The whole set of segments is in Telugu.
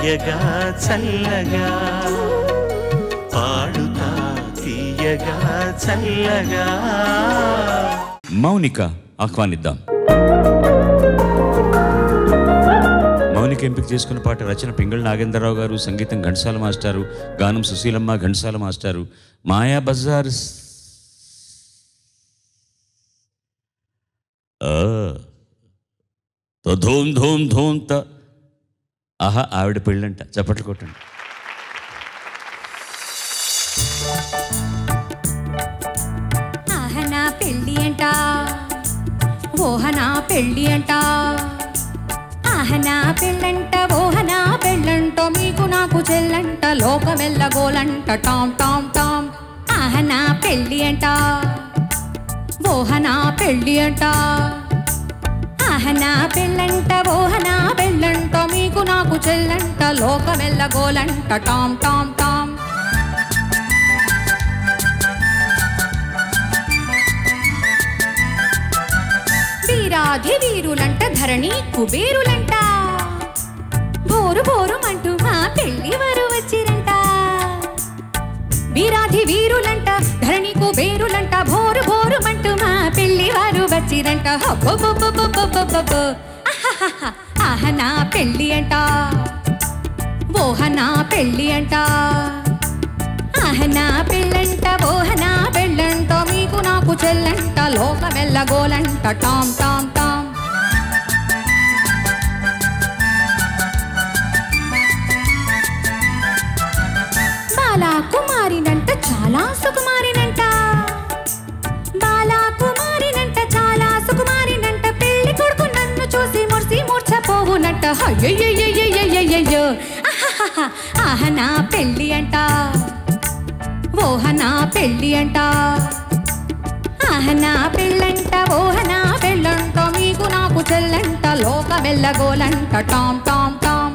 తీయగా చల్లగా పాడుతా తీయగా చల్లగా మౌనిక ఆహ్వానిద్దాం మౌనిక ఎంపిక చేసుకున్న పాట రచన పింగళ నాగేంద్రరావు గారు సంగీతం ఘంటసాల మాస్టారు గానం సుశీలమ్మ ఘంటసాల మాస్టారు మాయా బజార్ స్- ఆ. తో ధూమ్ ధూమ్ ధూమ్ త ఆహా ఆవిడ పెళ్ళంట చప్పట్లు కొట్టండి ఆహనా పెళ్ళి అంట ఓహనా పెళ్ళి అంట ఆహనా పెళ్ళంట ఓహనా పెళ్ళంట మీకు నాకు చెల్లంట లోకమెల్లగోలంట టామ్ టామ్ టామ్ ఆహనా పెళ్ళి అంట ఓహనా పెళ్ళి అంట ఆహనా పెళ్ళంట ఓహనా పెళ్ళంట మీకు నాకు చెల్లంట లోకమెల్లగోలంట టామ్ టామ్ టామ్ వీరాధి వీరులంట ధరణి కుబేరులంట బోరు బోరు అంటూ మా పెళ్లి వారు వచ్చిరంట వీరాధి వీరులంట ధరణి కుబేరులంట బోరు బోరు అంటూ మా పెళ్లి వారు వచ్చిరంట హబ్బబ్బబ్బబ్బబ్బబ్బబ్బ. ఆహాహాహా. ఆహనా పెళ్ళి అంట ఓహనా పెళ్ళి అంట ఆహనా పెళ్ళంట ఓహనా పెళ్ళంట మీకు నాకు చెల్లంట లోకమెల్లగోలంట టామ్ టామ్ టామ్ బాలా కుమారినంట చాలా సుకుమారినంట బాలా కుమారినంట చాలా సుకుమారినంట పెళ్లి కొడుకు నన్ను చూసి మురిసి మూర్చపోవునంట అయ్యయ్యయ్యయ్యయ్యయ్యో ఆహాహాహా. ఆహనా పెళ్ళి అంట ఓహనా పెళ్ళి అంట ఆహనా పెళ్ళంట ఓహనా పెళ్ళంట మీకు నాకు చెల్లంట లోకమెల్లగోలంట టామ్ టామ్ టామ్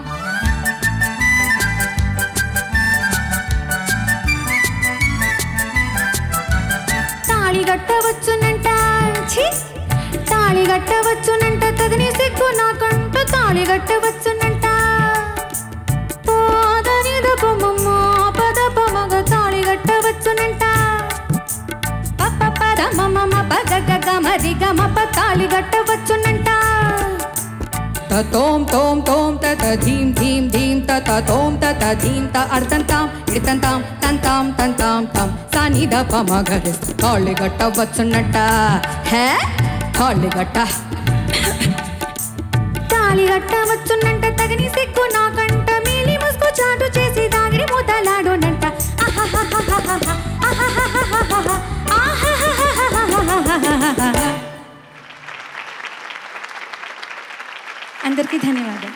తాళి గట్టవచ్చునంట ఛీ! తాళి గట్టవచ్చునంట తగిని సిగ్గు నాకంట తాళి గట్టవచ్చునంట పాదని దపమమ్మ పద పమగ తాళి గట్టవచ్చునంట పప్ప పద మమ పద గగ మరి గమ ప తాళి గట్టవచ్చునంట తోం తోం తోం తత ధీం ధీం ధీం తత తోం తత ధీం త అర్థంతాం ఇడతంతాం తంతాం తంతాం తం సాని ద పమగరి తాళి గట్టవచ్చున్నట్ట హే తాళి గట్ట తాళి గట్టవచ్చునంట తగని సిగ్గు నాకంట మీలి ముసుగు చాటు చేసి దాగిరి మూతలాడునంట ఆహాహాహాహాహా, ఆహాహాహాహాహా, ఆహాహాహాహాహాహా. అందరికీ ధన్యవాదాలు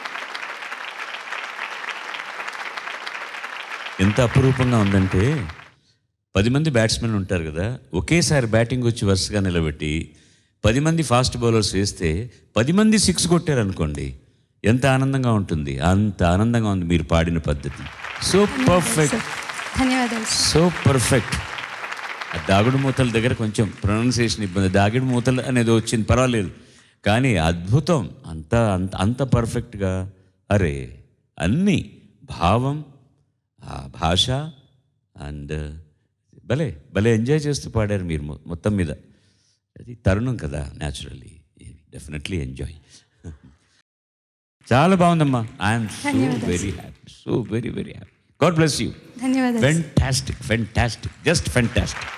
ఎంత అపురూపంగా ఉందంటే పది మంది బ్యాట్స్మెన్ ఉంటారు కదా ఒకేసారి బ్యాటింగ్ వచ్చి వరుసగా నిలబెట్టి పది మంది ఫాస్ట్ బౌలర్స్ వేస్తే పది మంది సిక్స్ కొట్టారనుకోండి ఎంత ఆనందంగా ఉంటుంది అంత ఆనందంగా ఉంది మీరు పాడిన పద్ధతి సో పర్ఫెక్ట్ ధన్యవాదాలు సో పర్ఫెక్ట్ ఆ దాగుడు మూతల దగ్గర కొంచెం ప్రొనౌన్సియేషన్ ఇబ్బంది దాగుడు మూతలు అనేది వచ్చింది పర్వాలేదు కానీ అద్భుతం అంత అంత అంత పర్ఫెక్ట్గా అరే అన్నీ భావం ఆ భాష అండ్ భలే భలే ఎంజాయ్ చేస్తూ పాడారు మీరు మొ- మొత్తం మీద అది తరుణం కదా న్యాచురల్లీ డెఫినెట్లీ ఎంజాయ్ చాలా బాగుందమ్మా ఐఎమ్ సో ధన్యవాదాలు. Very happy so very very happy God bless you ధన్యవాదాలు ఫెంటాస్టిక్ ఫెంటాస్టిక్ జస్ట్ ఫెంటాస్టిక్